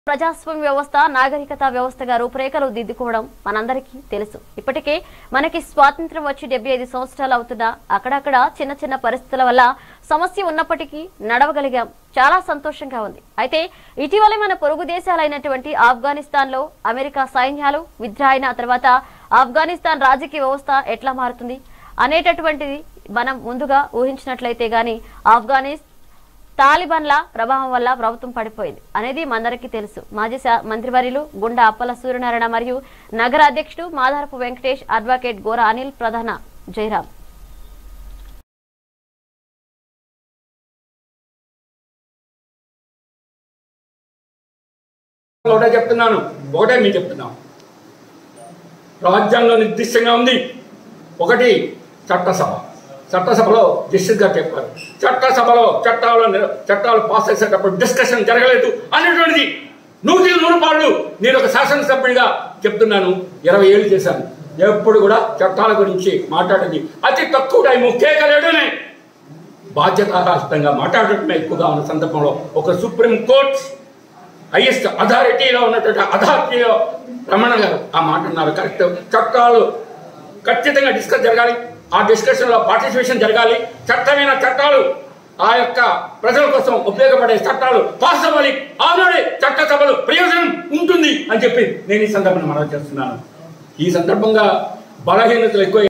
ప్రజాస్వామ్య వ్యవస్థ నాగరికత వ్యవస్థగా రూపురేఖలు దిద్దుకోవడం మనందరికీ తెలుసు ఇప్పటికే మనకి స్వాతంత్ర్యం వచ్చి డెబ్బై ఐదు సంవత్సరాలు అవుతున్నా అక్కడక్కడ చిన్న చిన్న పరిస్థితుల వల్ల సమస్య ఉన్నప్పటికీ నడవగలిగాం చాలా సంతోషంగా ఉంది అయితే ఇటీవలే మన పొరుగు దేశాలైనటువంటి ఆఫ్ఘనిస్తాన్ లో అమెరికా సైన్యాలు విద్రాయిన తర్వాత ఆఫ్ఘనిస్తాన్ రాజకీయ వ్యవస్థ ఎట్లా మారుతుంది అనేటటువంటిది మనం ముందుగా ఊహించినట్లయితే గాని ఆఫ్ఘనిస్తాన్ తాలిబాన్ల ప్రభావం వల్ల ప్రభుత్వం పడిపోయింది అనేది మనందరికీ తెలుసు మాజీ శా- మంత్రివర్యులు గుండా అప్పల సూర్యనారాయణ మరియు నగర అధ్యక్షుడు మాదారపు వెంకటేష్ అడ్వకేట్ గోర అనిల్ ప్రధాన జయరాం ఒకటే చెప్తున్నాను ఒకటే మీకు చెప్తున్నాను రాజ్యాంగంలో నిర్దిష్టంగా ఉంది ఒకటి చట్టసభ చట్టసభలో జస్టిస్ గారు చెప్పారు చట్టసభలో చట్టాలు నిర- చట్టాలు పాస్ చేసేటప్పుడు డిస్కషన్ జరగలేదు అనేటువంటిది నూటికి నూరు పాళ్ళు నేను ఒక శాసనసభ్యుడిగా చెప్తున్నాను ఇరవై ఏళ్ళు చేశాను ఎప్పుడు కూడా చట్టాల గురించి మాట్లాడేది అతి తక్కువ టైము కేకలేడనే బాధ్యతారహితంగా మాట్లాడటమే ఎక్కువగా ఉన్న సందర్భంలో ఒక సుప్రీం కోర్ట్ హైయెస్ట్ అథారిటీలో ఉన్నటువంటి అథారిటీలో రమణ గారు ఆ మాట అన్నారు కరెక్ట్ చట్టాలు ఖచ్చితంగా డిస్కస్ జరగాలి ఆ డిస్కషన్లో పార్టిసిపేషన్ జరగాలి చట్టమైన చట్టాలు ఆ యొక్క ప్రజల కోసం ఉపయోగపడే చట్టాలు పాస్ అవ్వాలి ఆనాడే చట్టసభలు ప్రయోజనం ఉంటుంది అని చెప్పి నేను ఈ సందర్భంగా మనవి చేస్తున్నాను ఈ సందర్భంగా బలహీనతలు ఎక్కువ